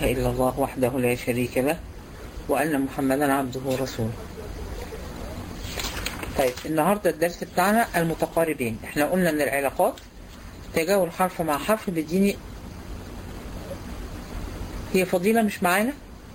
إله إلا الله وحده لا شريك له وأن محمدا عبده ورسوله طيب النهاردة الدرس بتاعنا المتقاربين احنا قلنا ان العلاقات تجاوز حرف مع حرف بيديني هي فضيلة مش معانا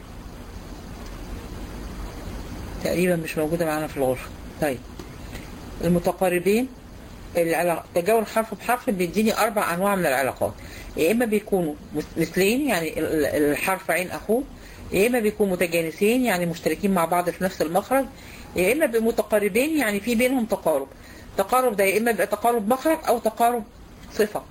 تقريبا مش موجودة معانا في الغرفة طيب المتقاربين العلا- تجاوز حرف بحرف بيديني أربع أنواع من العلاقات يا إما بيكونوا مس- مثلين يعني ال- ال- الحرف عين أخوه يا إما بيكونوا متجانسين يعني مشتركين مع بعض في نفس المخرج يا إما بيبقوا متقاربين يعني في بينهم تقارب تقارب ده يا إما بيبقى تقارب مخرج أو تقارب صفة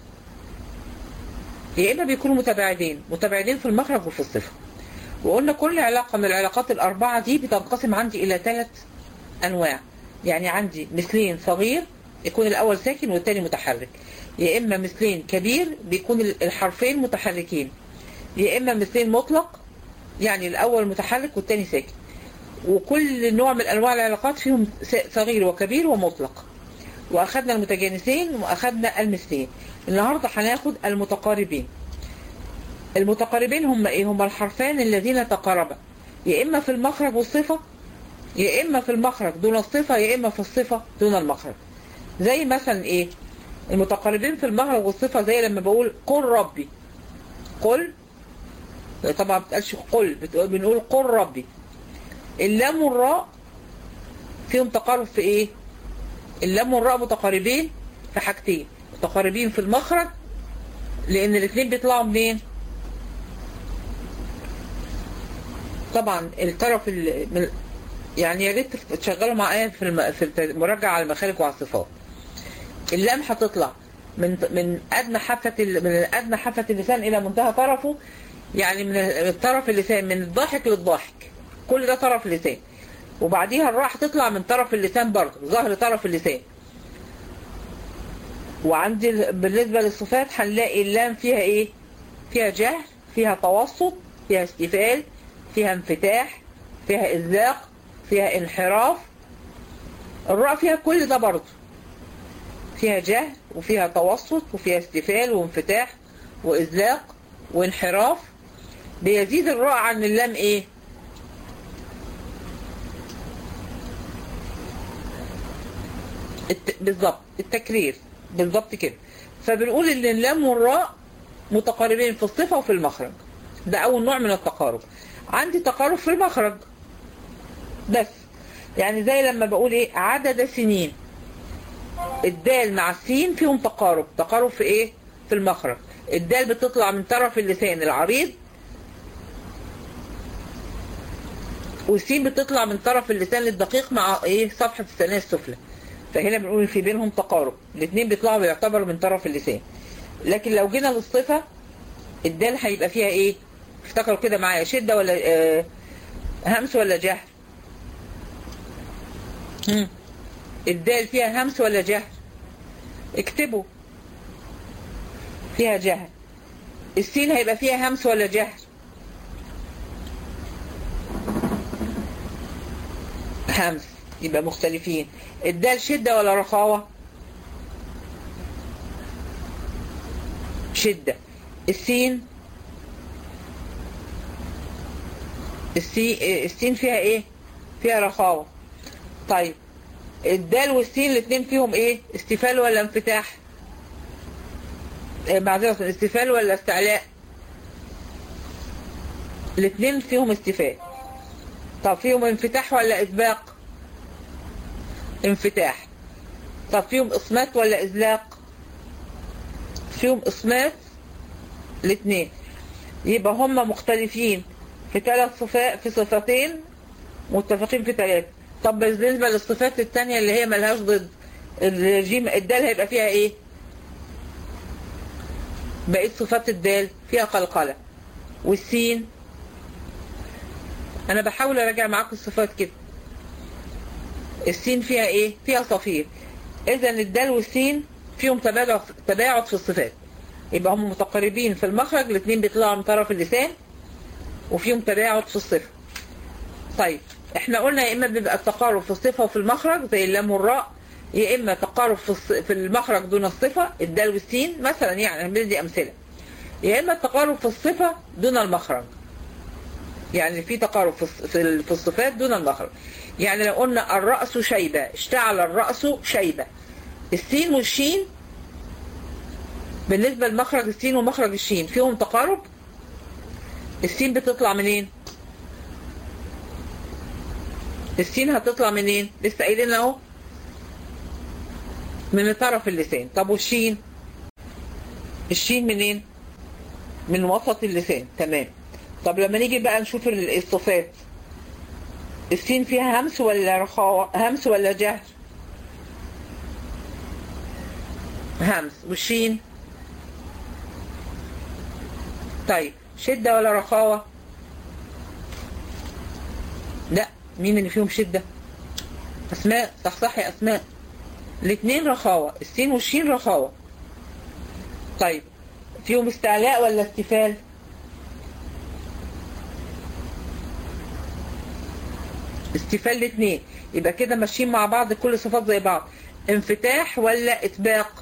يا إما بيكونوا متباعدين متباعدين في المخرج وفي الصفة وقلنا كل علاقة من العلاقات الأربعة دي بتنقسم عندي إلى ثلاث أنواع يعني عندي مثلين صغير يكون الأول ساكن والتاني متحرك يا إما مثلين كبير بيكون الحرفين متحركين يا إما مثلين مطلق يعني الأول متحرك والتاني ساكن وكل نوع من أنواع العلاقات فيهم س- صغير وكبير ومطلق وأخذنا المتجانسين وأخذنا المثلين النهاردة هناخد المتقاربين المتقاربين هم إيه هم الحرفان الذين تقاربا يا إما في المخرج والصفة يا إما في المخرج دون الصفة يا إما في الصفة دون المخرج زي مثلا إيه المتقاربين في المخرج والصفة زي لما بقول قل ربي قل طبعا ما بتقالش قل بتقول بنقول قل ربي اللام والراء فيهم تقارب في ايه اللام والراء متقاربين في حاجتين متقاربين في المخرج لان الاثنين بيطلعوا منين طبعا الطرف ال- من- يعني يا ريت تشغلوا معايا في الم... في المراجعه على المخارج وعلى الصفات اللام هتطلع من من ادنى حافه ال... من ادنى حافه اللسان الى منتهى طرفه يعني من الطرف اللسان من الضاحك للضاحك كل ده طرف اللسان وبعديها الراء هتطلع من طرف اللسان برضه ظهر طرف اللسان وعندي ال- بالنسبة للصفات هنلاقي اللام فيها ايه فيها جهل فيها توسط فيها استفال فيها انفتاح فيها إزلاق فيها انحراف الراء فيها كل ده برضه فيها جهل وفيها توسط وفيها استفال وانفتاح وإزلاق وانحراف بيزيد الراء عن اللام ايه الت... بالظبط التكرير بالظبط كده فبنقول ان اللام والراء متقاربين في الصفة وفي المخرج ده اول نوع من التقارب عندي تقارب في المخرج بس يعني زي لما بقول ايه عدد سنين الدال مع السين فيهم تقارب تقارب في ايه في المخرج الدال بتطلع من طرف اللسان العريض والسين بتطلع من طرف اللسان الدقيق مع ايه صفحة الثانية السفلى فهنا بنقول في بينهم تقارب الاثنين بيطلعوا بيعتبروا من طرف اللسان لكن لو جينا للصفة الدال هيبقى فيها ايه افتكروا كده معايا شدة ولا آه همس ولا جهر هم. الدال فيها همس ولا جهر اكتبوا فيها جهر السين هيبقى فيها همس ولا جهر همس يبقى مختلفين الدال شدة ولا رخاوة شدة السين السين السين فيها ايه فيها رخاوة طيب الدال والسين الاثنين فيهم ايه استفال ولا انفتاح إيه معذرة استفال ولا استعلاء الاثنين فيهم استفال طب فيهم انفتاح ولا اسباق انفتاح طب فيهم اصمات ولا ازلاق فيهم اصمات الاثنين يبقى هم مختلفين في ثلاث صفات في صفتين متفقين في ثلاثة طب بالنسبة للصفات الثانية اللي هي ملهاش ضد الجيم الدال هيبقى فيها ايه بقيت صفات الدال فيها قلقلة والسين انا بحاول اراجع معاكم الصفات كده السين فيها ايه فيها صفير اذا الدال والسين فيهم تباعد تباعد في الصفات يبقى هم متقاربين في المخرج الاثنين بيطلعوا من طرف اللسان وفيهم تباعد في الصفة طيب احنا قلنا يا اما بيبقى التقارب في الصفة وفي المخرج زي اللام والراء يا اما تقارب في الص- في المخرج دون الصفة الدال والسين مثلا يعني هندي امثلة يا اما التقارب في الصفة دون المخرج يعني في تقارب في الص- في ال- في الصفات دون المخرج يعني لو قلنا الرأس شيبة اشتعل الرأس شيبة السين والشين بالنسبة لمخرج السين ومخرج الشين فيهم تقارب السين بتطلع منين السين هتطلع منين لسه قايلين اهو من طرف اللسان طب والشين الشين منين من وسط اللسان تمام طب لما نيجي بقى نشوف ال- الصفات السين فيها همس ولا رخاوة همس ولا جهر همس والشين طيب شدة ولا رخاوة لا مين اللي فيهم شدة أسماء صح صح يا أسماء الاتنين رخاوة السين والشين رخاوة طيب فيهم استعلاء ولا استفال استفال الاتنين يبقى كده ماشيين مع بعض كل صفات زي بعض انفتاح ولا اطباق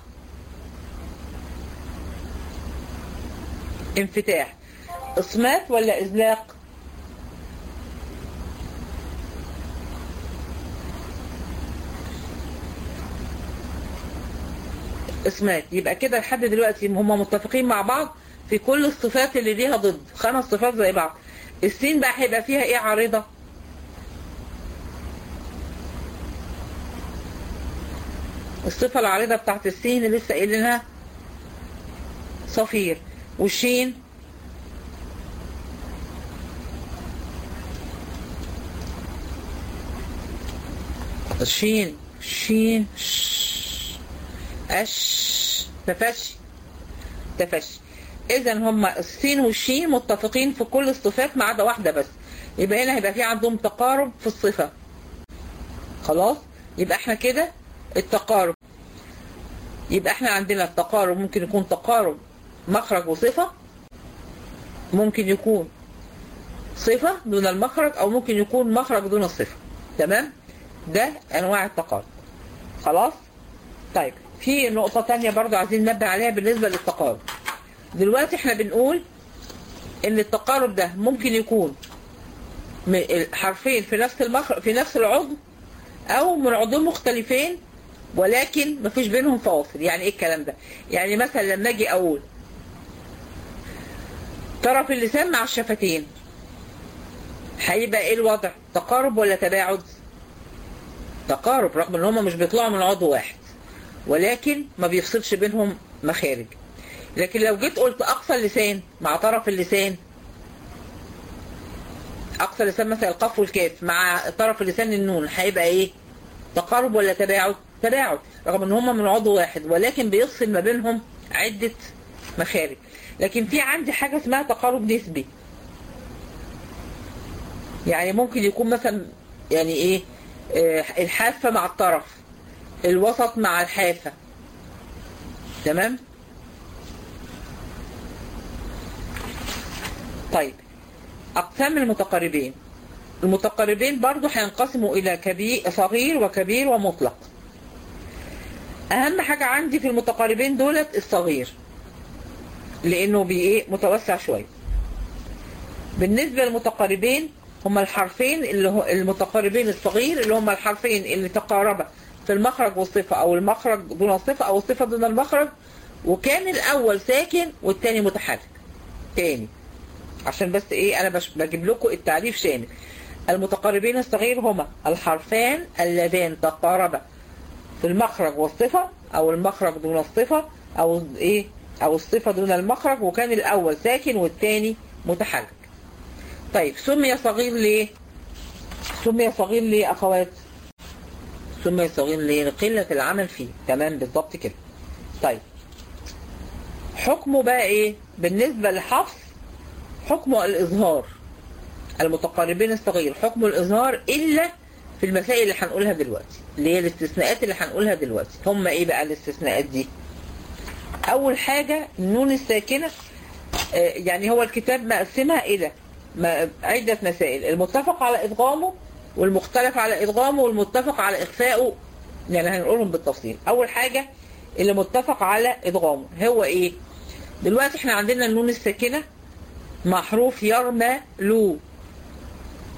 انفتاح اصمات ولا ازلاق اسمات يبقى كده لحد دلوقتي هم متفقين مع بعض في كل الصفات اللي ليها ضد خمس صفات زي بعض السين بقى هيبقى فيها ايه عارضة الصفة العارضة بتاعت السين اللي لسه قايلينها صفير والشين الشين شين ش أش تفشي تفشي إذا هما السين والشين متفقين في كل الصفات ما عدا واحدة بس يبقى هنا هيبقى في عندهم تقارب في الصفة خلاص يبقى احنا كده التقارب يبقى احنا عندنا التقارب ممكن يكون تقارب مخرج وصفة ممكن يكون صفة دون المخرج او ممكن يكون مخرج دون الصفة تمام ده انواع التقارب خلاص طيب في نقطة تانية برضو عايزين ننبه عليها بالنسبة للتقارب دلوقتي احنا بنقول ان التقارب ده ممكن يكون من حرفين في نفس المخرج في نفس العضو او من عضوين مختلفين ولكن مفيش بينهم فواصل يعني ايه الكلام ده يعني مثلا لما اجي اقول طرف اللسان مع الشفتين هيبقى ايه الوضع تقارب ولا تباعد تقارب رغم ان هما مش بيطلعوا من عضو واحد ولكن ما بيفصلش بينهم مخارج لكن لو جيت قلت اقصى اللسان مع طرف اللسان اقصى اللسان مثلا القاف والكاف مع طرف اللسان النون هيبقى ايه تقارب ولا تباعد تباعد رغم ان هما من عضو واحد ولكن بيفصل ما بينهم عدة مخارج لكن في عندي حاجة اسمها تقارب نسبي يعني ممكن يكون مثلا يعني ايه آه الحافة مع الطرف الوسط مع الحافة تمام طيب أقسام المتقاربين المتقاربين برضو هينقسموا إلى كبير صغير وكبير ومطلق أهم حاجة عندي في المتقاربين دولت الصغير لأنه بي إيه متوسع شوية بالنسبة للمتقاربين هما الحرفين اللي هو المتقاربين الصغير اللي هما الحرفين اللي تقاربا في المخرج والصفة أو المخرج دون الصفة أو الصفة دون المخرج وكان الأول ساكن والتاني متحرك تاني عشان بس إيه أنا بجيب لكم التعريف شامل المتقاربين الصغير هما الحرفان اللذان تقاربا في المخرج والصفة أو المخرج دون الصفة أو إيه أو الصفة دون المخرج وكان الأول ساكن والتاني متحرك طيب سمي صغير ليه سمي صغير ليه أخوات سمي صغير ليه لقلة العمل فيه تمام بالضبط كده طيب حكمه بقى ايه بالنسبة للحفظ حكمه الإظهار المتقاربين الصغير حكمه الإظهار إلا في المسائل اللي هنقولها دلوقتي اللي هي الاستثناءات اللي هنقولها دلوقتي هم ايه بقى الاستثناءات دي أول حاجة النون الساكنة يعني هو الكتاب مقسمها إلى عدة مسائل المتفق على إدغامه والمختلف على إدغامه والمتفق على إخفائه يعني هنقولهم بالتفصيل أول حاجة اللي متفق على إدغامه هو إيه دلوقتي احنا عندنا النون الساكنة مع حروف يرمى لو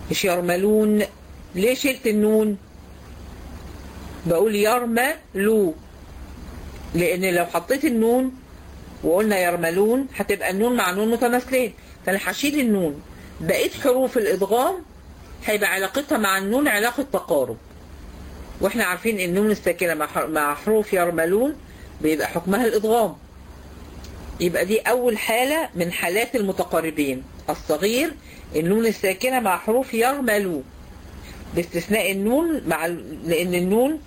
مش يرملون ليه شلت النون بقول يرملو لان لو حطيت النون وقلنا يرملون هتبقى النون مع نون متماثلين فانا هشيل النون بقيت حروف الادغام هيبقى علاقتها مع النون علاقة تقارب واحنا عارفين ان النون الساكنة مع مع حروف يرملون بيبقى حكمها الادغام يبقى دي اول حالة من حالات المتقاربين الصغير النون الساكنة مع حروف يرملو باستثناء النون مع لان النون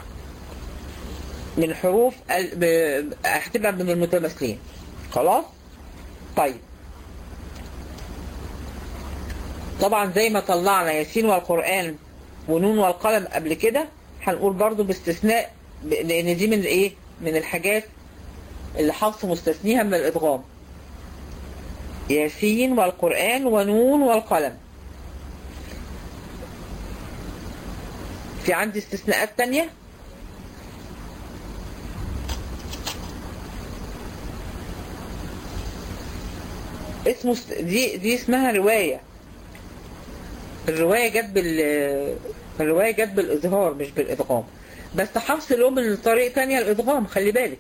من حروف هتبقى من المتماثلين خلاص طيب طبعا زي ما طلعنا ياسين والقرآن ونون والقلم قبل كده هنقول برضو باستثناء لان دي من ايه من الحاجات اللي حفص مستثنيها من الادغام ياسين والقرآن ونون والقلم في عندي استثناءات تانية اسمه دي دي اسمها رواية الرواية جت بال الرواية جت بالإظهار مش بالإدغام بس حفص له من طريق تانية الإدغام خلي بالك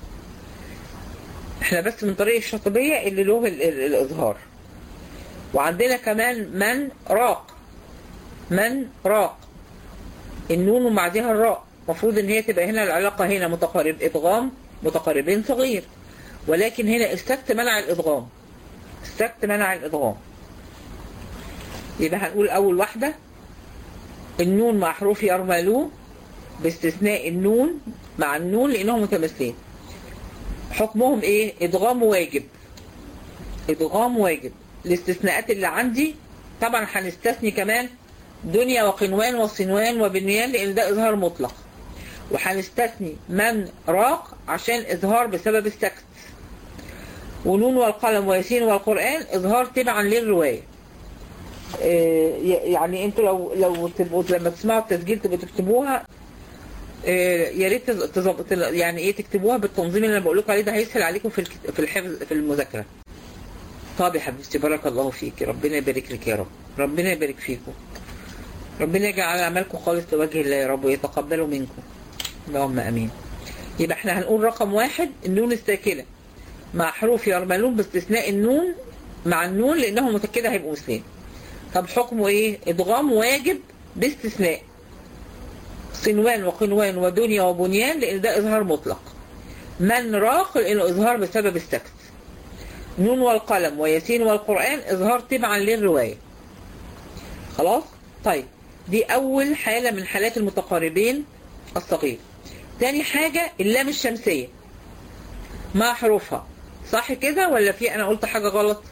احنا بس من طريق الشاطبية اللي له ال- ال- الإظهار وعندنا كمان من راق من راق النون وبعدها الراء المفروض ان هي تبقى هنا العلاقة هنا متقارب إدغام متقاربين صغير ولكن هنا السكت منع الإدغام السكت منع الإدغام يبقى هنقول أول واحدة النون مع حروف يرملو باستثناء النون مع النون لأنهم متماثلين حكمهم إيه؟ إدغام واجب إدغام واجب الاستثناءات اللي عندي طبعا هنستثني كمان دنيا وقنوان وصنوان وبنيان لأن ده إظهار مطلق وهنستثني من راق عشان إظهار بسبب السكت ونون والقلم وياسين والقرآن إظهار تبعا للرواية إيه يعني انتوا لو لو تبقوا لما تسمعوا التسجيل تبقوا تكتبوها إيه يا ريت تظبط يعني ايه تكتبوها بالتنظيم اللي انا بقول لكم عليه ده هيسهل عليكم في الك- في الحفظ في المذاكره. طب يا حبيبتي بارك الله فيك ربنا يبارك لك يا رب ربنا يبارك فيكم. ربنا يجعل اعمالكم خالص لوجه الله يا رب ويتقبله منكم. اللهم امين. يبقى احنا هنقول رقم واحد النون الساكنه مع حروف يرملون باستثناء النون مع النون لانهم كده هيبقوا مسلمين. طب حكمه ايه ادغام واجب باستثناء صنوان وقنوان ودنيا وبنيان لان ده اظهار مطلق من راق لانه اظهار بسبب السكت نون والقلم وياسين والقرآن اظهار تبعا للرواية خلاص طيب دي اول حالة من حالات المتقاربين الصغير تاني حاجة اللام الشمسية مع حروفها صح كده ولا في انا قلت حاجة غلط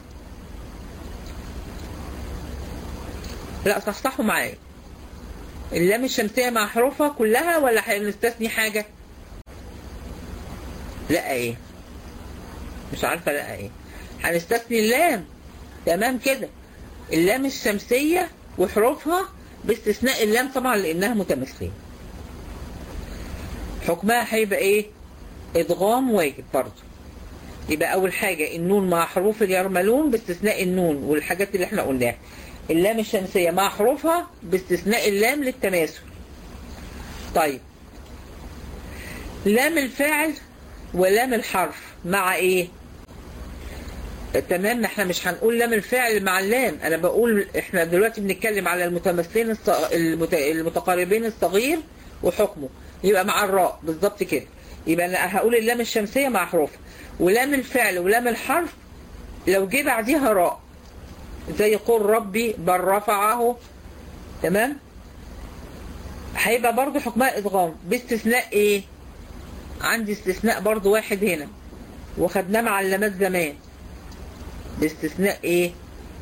لا صحصحوا معايا اللام الشمسية مع حروفها كلها ولا هنستثني حاجة لا ايه مش عارفة لا ايه هنستثني اللام تمام كده اللام الشمسية وحروفها باستثناء اللام طبعا لانها متماثلين حكمها هيبقى ايه ادغام واجب برضه يبقى اول حاجة النون مع حروف اليرملون باستثناء النون والحاجات اللي احنا قلناها اللام الشمسية مع حروفها باستثناء اللام للتماثل طيب لام الفاعل ولام الحرف مع ايه تمام احنا مش هنقول لام الفاعل مع اللام انا بقول احنا دلوقتي بنتكلم على المتمثلين الص... المت... المتقاربين الصغير وحكمه يبقى مع الراء بالظبط كده يبقى انا هقول اللام الشمسية مع حروفها ولام الفعل ولام الحرف لو جه بعديها راء زي قول ربي بل رفعه تمام هيبقى برضو حكمها ادغام باستثناء ايه عندي استثناء برضو واحد هنا وخدناه مع علامات زمان باستثناء ايه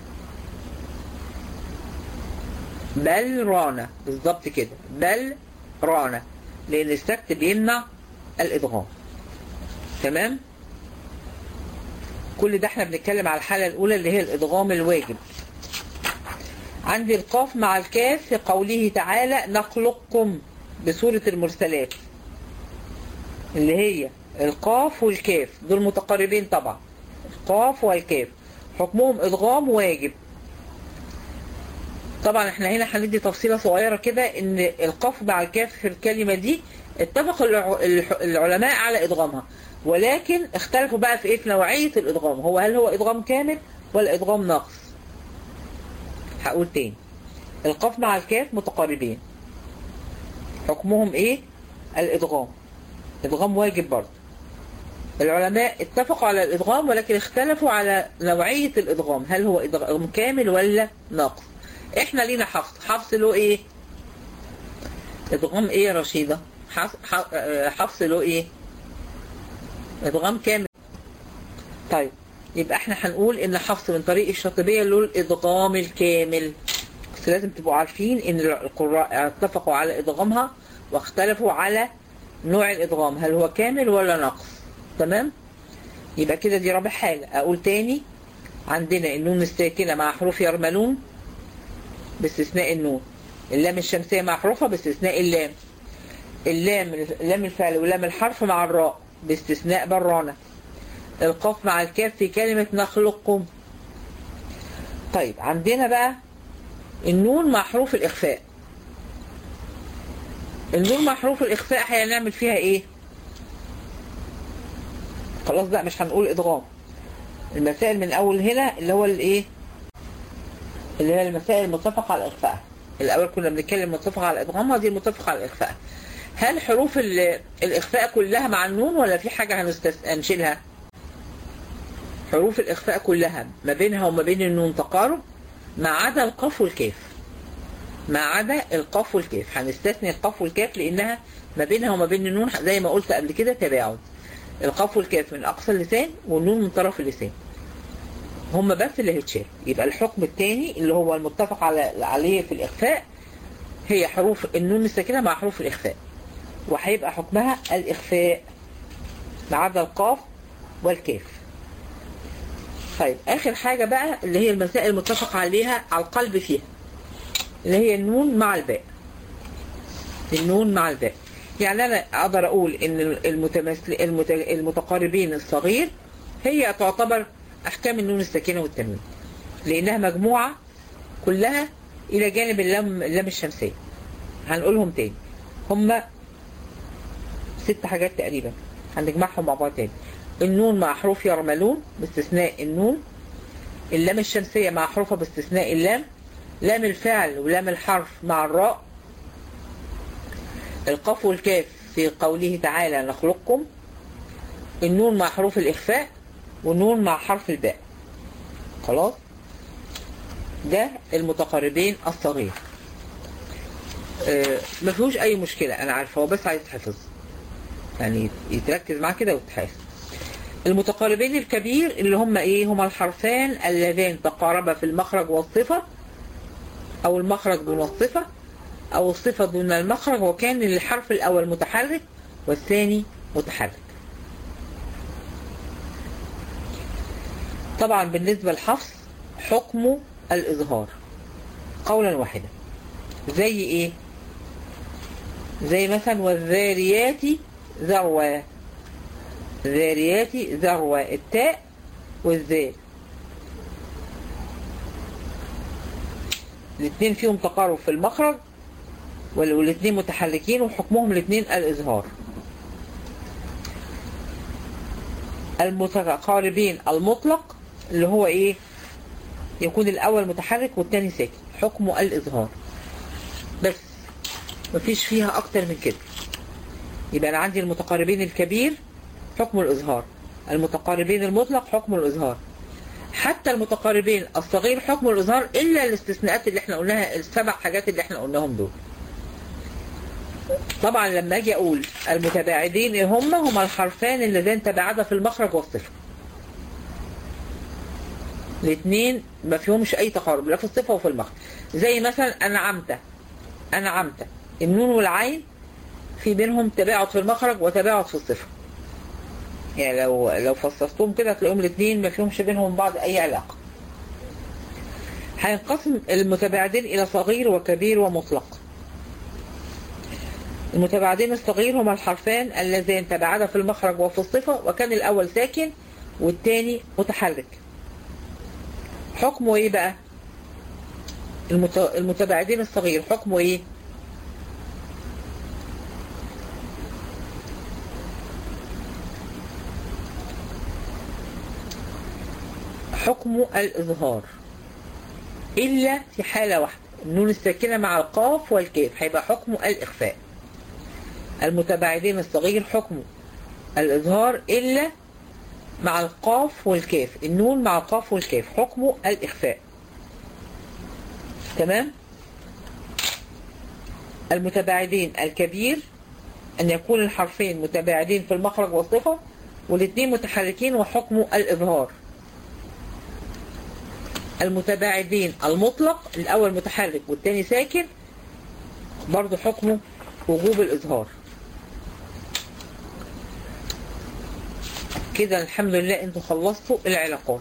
بل رانا بالظبط كده بل رانا لان السكت بيمنع الادغام تمام كل ده احنا بنتكلم على الحالة الأولى اللي هي الإدغام الواجب عندي القاف مع الكاف في قوله تعالى نخلقكم بسورة المرسلات اللي هي القاف والكاف دول متقاربين طبعا القاف والكاف حكمهم إدغام واجب طبعا احنا هنا هندي تفصيلة صغيرة كده ان القاف مع الكاف في الكلمة دي اتفق الع- الح- العلماء على ادغامها ولكن اختلفوا بقى في ايه في نوعية الادغام هو هل هو ادغام كامل ولا ادغام ناقص هقول تاني القاف مع الكاف متقاربين حكمهم ايه الادغام ادغام واجب برضه العلماء اتفقوا على الادغام ولكن اختلفوا على نوعية الادغام هل هو ادغام كامل ولا ناقص احنا لينا حفص حفص له ايه ادغام ايه يا رشيدة حفص, ح- آه، حفص له ايه ادغام كامل طيب يبقى احنا هنقول ان حفص من طريق الشاطبية له الادغام الكامل بس لازم تبقوا عارفين ان القراء اتفقوا على ادغامها واختلفوا على نوع الادغام هل هو كامل ولا ناقص تمام يبقى كده دي رابع حاجة اقول تاني عندنا النون الساكنة مع حروف يرملون باستثناء النون اللام الشمسية مع حروفها باستثناء اللام اللام لام الفعل ولام الحرف مع الراء باستثناء برانة القاف مع الكاف في كلمة نخلقكم طيب عندنا بقى النون مع حروف الإخفاء النون مع حروف الإخفاء هنعمل فيها إيه؟ خلاص بقى مش هنقول إدغام المسائل من أول هنا اللي هو الإيه؟ اللي هي المسائل المتفق على الإخفاء الأول كنا بنتكلم متفق على الإدغام هذه المتفق على الإخفاء هل حروف ال- الإخفاء كلها مع النون ولا في حاجة هنستس... هنشيلها؟ حروف الإخفاء كلها ما بينها وما بين النون تقارب ما عدا القاف والكاف ما عدا القاف والكاف هنستثني القاف والكاف لأنها ما بينها وما بين النون زي ما قلت قبل كده تباعد القاف والكاف من أقصى اللسان والنون من طرف اللسان هم بس اللي هيتشال يبقى الحكم الثاني اللي هو المتفق على عليه في الإخفاء هي حروف النون الساكنة مع حروف الإخفاء وهيبقى حكمها الإخفاء ما عدا القاف والكاف طيب آخر حاجة بقى اللي هي المسائل المتفق عليها على القلب فيها اللي هي النون مع الباء النون مع الباء يعني أنا أقدر أقول إن المتمثل المت... المتقاربين الصغير هي تعتبر أحكام النون الساكنة والتنوين لأنها مجموعة كلها إلى جانب اللام اللام الشمسية هنقولهم تاني هما ست حاجات تقريبا هنجمعهم مع بعض تاني النون مع حروف يرملون باستثناء النون اللام الشمسية مع حروفها باستثناء اللام لام الفعل ولام الحرف مع الراء القاف والكاف في قوله تعالى نخلقكم النون مع حروف الإخفاء والنون مع حرف الباء خلاص ده المتقاربين الصغير آه ما فيهوش أي مشكلة أنا عارفة هو بس عايز يتحفظ يعني يتركز معاه كده ويتحفظ المتقاربين الكبير اللي هم ايه هما الحرفان اللذان تقاربا في المخرج والصفة او المخرج دون الصفة او الصفة دون المخرج وكان الحرف الاول متحرك والثاني متحرك طبعا بالنسبة للحفص حكمه الإظهار قولا واحدا زي ايه زي مثلا والذاريات ذروة ذاريات ذروة التاء والذال الاثنين فيهم تقارب في المخرج والاثنين متحركين وحكمهم الاثنين الإظهار المتقاربين المطلق اللي هو ايه يكون الأول متحرك والثاني ساكن حكمه الإظهار بس مفيش فيها أكتر من كده يبقى أنا عندي المتقاربين الكبير حكم الإظهار المتقاربين المطلق حكم الإظهار حتى المتقاربين الصغير حكم الإظهار إلا الاستثناءات اللي احنا قلناها السبع حاجات اللي احنا قلناهم دول طبعا لما اجي اقول المتباعدين هم هم الحرفان اللذان تباعدا في المخرج والصفة الاثنين ما فيهمش اي تقارب لا في الصفة وفي المخرج زي مثلا انعمت انعمت النون والعين في بينهم تباعد في المخرج وتباعد في الصفة يعني لو لو فصصتهم كده هتلاقيهم الاثنين ما فيهمش بينهم بعض اي علاقة هينقسم المتباعدين الى صغير وكبير ومطلق المتباعدين الصغير هما الحرفان اللذان تباعدا في المخرج وفي الصفة وكان الاول ساكن والتاني متحرك حكمه ايه بقى المت... المتباعدين الصغير حكمه ايه حكمه الإظهار إلا في حالة واحدة النون الساكنة مع القاف والكاف هيبقى حكمه الإخفاء المتباعدين الصغير حكمه الإظهار إلا مع القاف والكاف النون مع القاف والكاف حكمه الإخفاء تمام المتباعدين الكبير أن يكون الحرفين متباعدين في المخرج والصفة والاثنين متحركين وحكمه الإظهار المتباعدين المطلق الأول متحرك والتاني ساكن برضو حكمه وجوب الإظهار كده الحمد لله انتوا خلصتوا العلاقات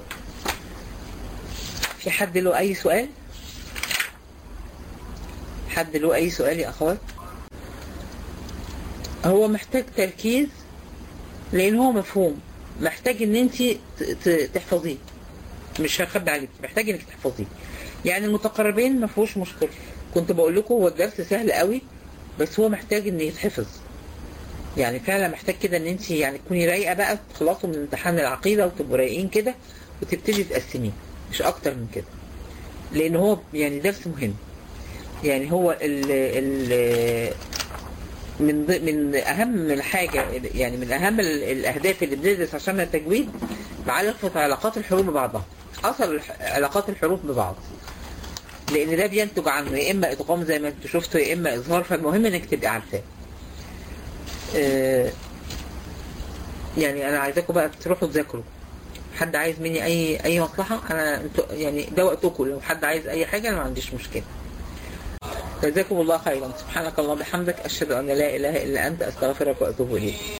في حد له أي سؤال حد له أي سؤال يا أخوات هو محتاج تركيز لأن هو مفهوم محتاج ان انت تحفظيه مش هخبي عليك محتاج انك تحفظيه يعني المتقربين ما فيهوش مشكله كنت بقول لكم هو الدرس سهل قوي بس هو محتاج ان يتحفظ يعني فعلا محتاج كده ان انت يعني تكوني رايقه بقى تخلصوا من امتحان العقيده وتبقوا رايقين كده وتبتدي تقسميه مش اكتر من كده لان هو يعني درس مهم يعني هو ال ال من من اهم الحاجه يعني من اهم الاهداف اللي بندرس عشانها التجويد معرفه علاقات الحروف ببعضها اصل علاقات الحروف ببعض لان ده بينتج عنه يا اما ادغام زي ما انتوا شفتوا يا اما اظهار فالمهم انك تبقي عارفاه آه يعني انا عايزاكم بقى تروحوا تذاكروا حد عايز مني اي اي مصلحه انا انتوا يعني ده وقتكم لو حد عايز اي حاجه انا ما عنديش مشكله جزاكم الله خيرا سبحانك اللهم وبحمدك اشهد ان لا اله الا انت استغفرك واتوب اليك